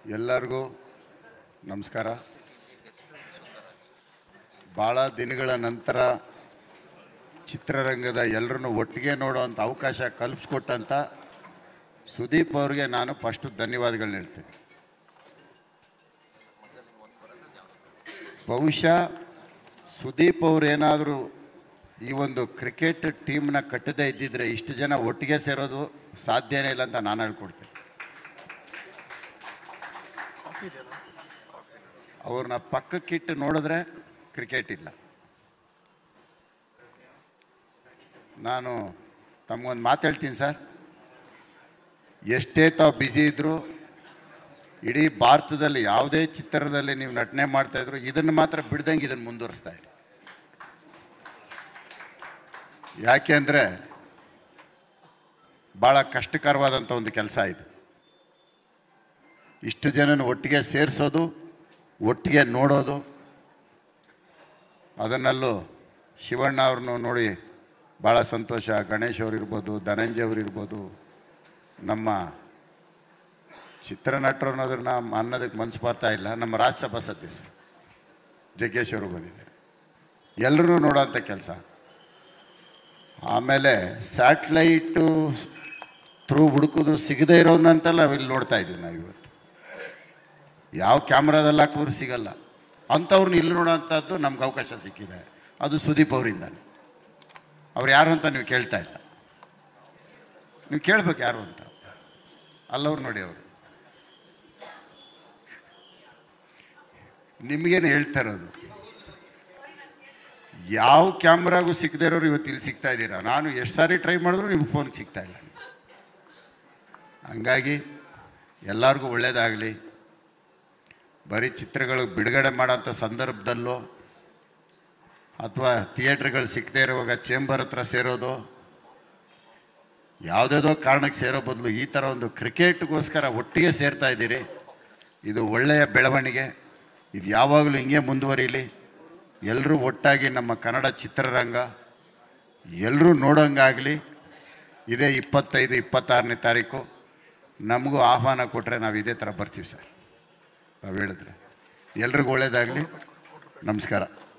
ಎಲ್ಲರಿಗೂ ನಮಸ್ಕಾರ ಭಾಳ ದಿನಗಳ ನಂತರ ಚಿತ್ರರಂಗದ ಎಲ್ಲರನ್ನು ಒಟ್ಟಿಗೆ ನೋಡುವಂಥ ಅವಕಾಶ ಕಲ್ಪಿಸ್ಕೊಟ್ಟಂಥ ಸುದೀಪ್ ಅವ್ರಿಗೆ ನಾನು ಫಸ್ಟು ಧನ್ಯವಾದಗಳನ್ನ ಹೇಳ್ತೀನಿ ಬಹುಶಃ ಸುದೀಪ್ ಅವ್ರು ಏನಾದರೂ ಈ ಒಂದು ಕ್ರಿಕೆಟ್ ಟೀಮ್ನ ಕಟ್ಟದೇ ಇದ್ದಿದ್ರೆ ಇಷ್ಟು ಜನ ಒಟ್ಟಿಗೆ ಸೇರೋದು ಸಾಧ್ಯನೇ ಇಲ್ಲ ಅಂತ ನಾನು ಹೇಳ್ಕೊಡ್ತೀನಿ ಅವ್ರನ್ನ ಪಕ್ಕಕ್ಕಿಟ್ಟು ನೋಡಿದ್ರೆ ಕ್ರಿಕೆಟ್ ಇಲ್ಲ ನಾನು ತಮಗೊಂದು ಮಾತು ಹೇಳ್ತೀನಿ ಸರ್ ಎಷ್ಟೇ ತಾವು ಬ್ಯುಸಿ ಇದ್ದರೂ ಇಡೀ ಭಾರತದಲ್ಲಿ ಯಾವುದೇ ಚಿತ್ರದಲ್ಲಿ ನೀವು ನಟನೆ ಮಾಡ್ತಾ ಇದ್ರು ಇದನ್ನು ಮಾತ್ರ ಬಿಡ್ದಂಗೆ ಇದನ್ನು ಮುಂದುವರಿಸ್ತಾ ಇರಿ ಯಾಕೆ ಅಂದರೆ ಭಾಳ ಕಷ್ಟಕರವಾದಂಥ ಒಂದು ಕೆಲಸ ಇದು ಇಷ್ಟು ಜನನ ಒಟ್ಟಿಗೆ ಸೇರಿಸೋದು ಒಟ್ಟಿಗೆ ನೋಡೋದು ಅದನ್ನಲ್ಲೂ ಶಿವಣ್ಣ ಅವ್ರನ್ನು ನೋಡಿ ಭಾಳ ಸಂತೋಷ ಗಣೇಶ್ ಅವ್ರು ಇರ್ಬೋದು ಧನಂಜಯ ಅವ್ರು ಇರ್ಬೋದು ನಮ್ಮ ಚಿತ್ರನಟರು ಅನ್ನೋದನ್ನ ಅನ್ನೋದಕ್ಕೆ ಮನಸ್ಸು ಬರ್ತಾ ಇಲ್ಲ ನಮ್ಮ ರಾಜ್ಯಸಭಾ ಸದಸ್ಯರು ಜಗ್ಗೇಶ್ ಅವರು ಬಂದಿದ್ದಾರೆ ಎಲ್ಲರೂ ನೋಡೋಂಥ ಕೆಲಸ ಆಮೇಲೆ ಸ್ಯಾಟ್ಲೈಟು ಥ್ರೂ ಹುಡುಕಿದ್ರು ಸಿಗದೇ ಇರೋನಂತೆಲ್ಲ ನಾವಿಲ್ಲಿ ನೋಡ್ತಾ ಇದ್ದೀವಿ ನಾವು ಇವತ್ತು ಯಾವ ಕ್ಯಾಮ್ರಾದಲ್ಲಿ ಹಾಕಿದ್ರು ಸಿಗಲ್ಲ ಅಂಥವ್ರನ್ನ ಇಲ್ಲಿ ನೋಡೋಂಥದ್ದು ನಮ್ಗೆ ಅವಕಾಶ ಸಿಕ್ಕಿದೆ ಅದು ಸುದೀಪ್ ಅವರಿಂದಾನೆ ಅವ್ರು ಯಾರು ಅಂತ ನೀವು ಕೇಳ್ತಾ ಇಲ್ಲ ನೀವು ಕೇಳ್ಬೇಕು ಯಾರು ಅಂತ ಅಲ್ಲವ್ರು ನೋಡಿ ಅವರು ನಿಮಗೇನು ಹೇಳ್ತಾ ಇರೋದು ಯಾವ ಕ್ಯಾಮ್ರಾಗೂ ಸಿಗದೇ ಇರೋರು ಇವತ್ತು ಇಲ್ಲಿ ಸಿಗ್ತಾ ಇದ್ದೀರಾ ನಾನು ಎಷ್ಟು ಸಾರಿ ಟ್ರೈ ಮಾಡಿದ್ರು ನಿಮ್ಗೆ ಫೋನ್ ಸಿಗ್ತಾ ಇಲ್ಲ ಹಂಗಾಗಿ ಎಲ್ಲರಿಗೂ ಒಳ್ಳೇದಾಗಲಿ ಬರೀ ಚಿತ್ರಗಳು ಬಿಡುಗಡೆ ಮಾಡೋಂಥ ಸಂದರ್ಭದಲ್ಲೋ ಅಥವಾ ಥಿಯೇಟ್ರ್ಗಳು ಸಿಗದೇ ಇರುವಾಗ ಚೇಂಬರ್ ಹತ್ರ ಸೇರೋದು ಯಾವುದೇದೋ ಕಾರಣಕ್ಕೆ ಸೇರೋ ಬದಲು ಈ ಥರ ಒಂದು ಕ್ರಿಕೆಟ್ಗೋಸ್ಕರ ಒಟ್ಟಿಗೆ ಸೇರ್ತಾ ಇದ್ದೀರಿ ಇದು ಒಳ್ಳೆಯ ಬೆಳವಣಿಗೆ ಇದು ಯಾವಾಗಲೂ ಹಿಂಗೆ ಮುಂದುವರಿಲಿ ಎಲ್ಲರೂ ಒಟ್ಟಾಗಿ ನಮ್ಮ ಕನ್ನಡ ಚಿತ್ರರಂಗ ಎಲ್ಲರೂ ನೋಡೋಂಗಾಗಲಿ ಇದೇ ಇಪ್ಪತ್ತೈದು ಇಪ್ಪತ್ತಾರನೇ ತಾರೀಕು ನಮಗೂ ಆಹ್ವಾನ ಕೊಟ್ಟರೆ ನಾವು ಇದೇ ಥರ ಬರ್ತೀವಿ ಸರ್ ನಾವು ಹೇಳಿದ್ರೆ ಎಲ್ರಿಗೂ ಒಳ್ಳೇದಾಗಲಿ ನಮಸ್ಕಾರ